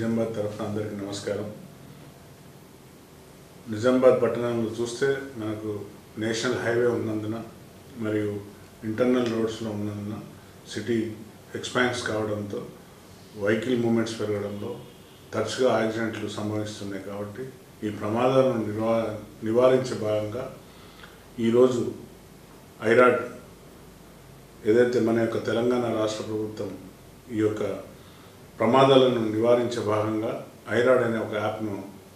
నిజామాబాద్ తరఫున అందరికీ నమస్కారం నిజామాబాద్ పట్టణంలో చూస్తే మనకు నేషనల్ హైవే ఉన్నందున మరియు ఇంటర్నల్ రోడ్స్లో ఉన్నందున సిటీ ఎక్స్పాన్స్ కావడంతో వెహికల్ మూమెంట్స్ పెరగడంలో తరచుగా యాక్సిడెంట్లు సంభవిస్తున్నాయి కాబట్టి ఈ ప్రమాదాలను నివా నివారించే భాగంగా ఈరోజు ఐరాడ్ ఏదైతే మన యొక్క తెలంగాణ రాష్ట్ర ప్రభుత్వం ఈ యొక్క ప్రమాదాలను నివారించే భాగంగా ఐరాడ్ అనే ఒక యాప్ను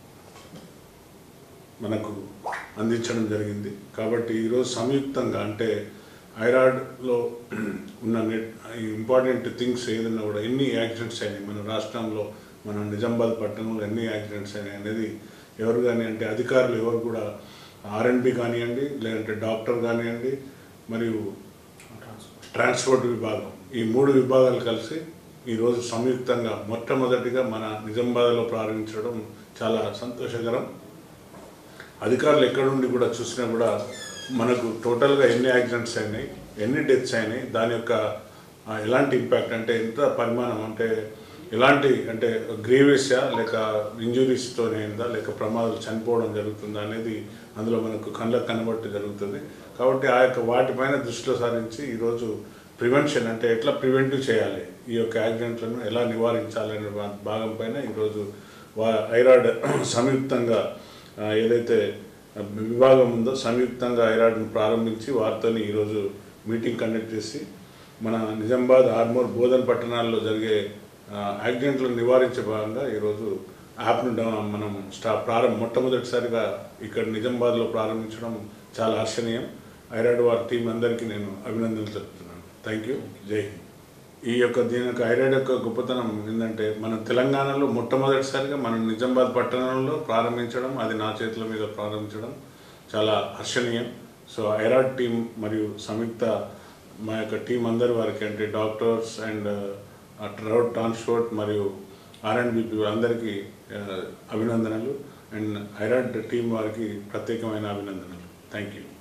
మనకు అందించడం జరిగింది కాబట్టి ఈరోజు సంయుక్తంగా అంటే ఐరాడ్లో ఉన్న నెట్ ఇంపార్టెంట్ థింగ్స్ ఏదైనా కూడా ఎన్ని యాక్సిడెంట్స్ అయినాయి మన రాష్ట్రంలో మన నిజామాబాద్ పట్టణంలో ఎన్ని యాక్సిడెంట్స్ అయినాయి అనేది ఎవరు కానీ అంటే అధికారులు ఎవరు కూడా ఆర్ఎన్బి కానివ్వండి లేదంటే డాక్టర్ కానివ్వండి మరియు ట్రాన్స్పోర్ట్ విభాగం ఈ మూడు విభాగాలు కలిసి ఈరోజు సంయుక్తంగా మొట్టమొదటిగా మన నిజామాబాద్లో ప్రారంభించడం చాలా సంతోషకరం అధికారులు ఎక్కడుండి కూడా చూసినా కూడా మనకు టోటల్గా ఎన్ని యాక్సిడెంట్స్ అయినాయి ఎన్ని డెత్స్ అయినాయి దాని యొక్క ఆ, ఎలాంటి ఇంపాక్ట్ అంటే ఎంత పరిమాణం అంటే ఎలాంటి అంటే గ్రీవియస్యా లేక ఇంజురీస్తోనే అయిందా లేక ప్రమాదాలు చనిపోవడం జరుగుతుందా అనేది అందులో మనకు కళ్ళకు కనబట్టి జరుగుతుంది కాబట్టి ఆ యొక్క వాటిపైన దృష్టిలో సారించి ఈరోజు ప్రివెన్షన్ అంటే ఎట్లా ప్రివెంటివ్ చేయాలి ఈ యొక్క యాక్సిడెంట్లను ఎలా నివారించాలి అనే భా- భాగం పైన ఈరోజు వా ఐరాడ్ సంయుక్తంగా ఆ, ఏదైతే విభాగం ఉందో సంయుక్తంగా ఐరాడ్ను ప్రారంభించి వారితోని ఈరోజు మీటింగ్ కండక్ట్ చేసి మన నిజామాబాద్ ఆర్మూర్ బోధన్ పట్టణాల్లో జరిగే ఆ, యాక్సిడెంట్లను నివారించే భాగంగా ఈరోజు యాప్ను డౌ- మనం స్టా ప్రారంభ మొట్టమొదటిసారిగా ఇక్కడ నిజామాబాద్లో ప్రారంభించడం చాలా హర్షణీయం ఐరాడ్ వారి టీం అందరికీ నేను అభినందనలు చెప్తున్నాను థ్యాంక్ యూ జై హింద్ ఈ యొక్క దీని యొక్క ఐరాడ్ యొక్క గొప్పతనం ఏంటంటే మన తెలంగాణలో మొట్టమొదటిసారిగా మనం నిజామాబాద్ పట్టణంలో ప్రారంభించడం అది నా చేతుల మీద ప్రారంభించడం చాలా హర్షణీయం సో ఐరాడ్ టీం మరియు సంయుక్త మా యొక్క టీం అందరి వారికి అంటే డాక్టర్స్ అండ్ రోడ్ ట్రాన్స్పోర్ట్ మరియు ఆర్ఎండ్బిపి అందరికీ ఆ, అభినందనలు అండ్ ఐరాడ్ టీం వారికి ప్రత్యేకమైన అభినందనలు థ్యాంక్ యూ